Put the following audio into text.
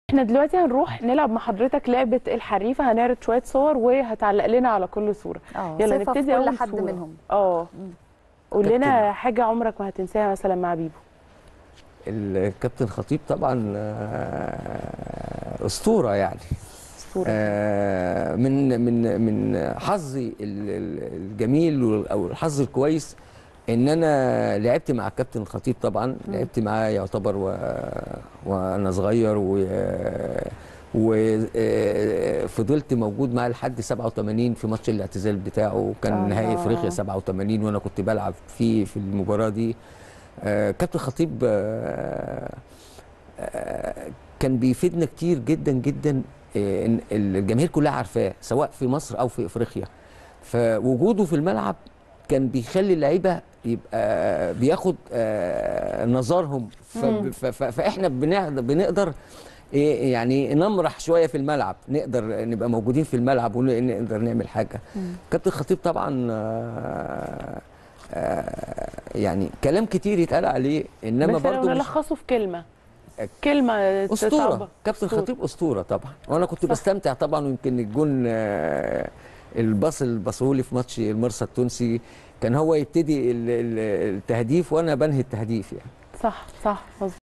احنا دلوقتي هنروح نلعب مع حضرتك لعبه الحريفه هنعرض شويه صور وهتعلق لنا على كل صوره اه يلا صفة في نبتدي كل اول حد صورة. منهم اه قول كابتن. لنا حاجه عمرك ما هتنساها مثلا مع بيبو الكابتن خطيب طبعا آه، اسطوره يعني اسطوره آه، من من من حظي ال- ال- الجميل وال- او الحظ الكويس ان انا لعبت مع الكابتن الخطيب طبعا لعبت معاه يعتبر و... وانا صغير و وفضلت موجود معاه لحد 87 في ماتش الاعتزال بتاعه كان الله. نهائي افريقيا 87 وانا كنت بلعب فيه في المباراه دي آه، كابتن خطيب آه، آه، كان بيفيدنا كتير جدا جدا آه، إن الجماهير كلها عارفاه سواء في مصر او في افريقيا فوجوده في الملعب كان بيخلي اللعيبه يبقى بياخد آه، نظرهم ف- مم. ف- ف- فاحنا بنقدر بنقدر إيه يعني نمرح شويه في الملعب نقدر نبقى موجودين في الملعب ونقدر نعمل حاجه كابتن خطيب طبعا آه، آه، يعني كلام كتير يتقال عليه انما بس لو برضه مش نلخصه في كلمه كلمه اسطوره تصعب. كابتن أسطورة. خطيب اسطوره طبعا وانا كنت صح. بستمتع طبعا ويمكن الجون آه، الباص اللي بصهولي في ماتش المرسى التونسي كان هو يبتدي ال- ال- التهديف وانا بنهي التهديف يعني صح صح مظبوط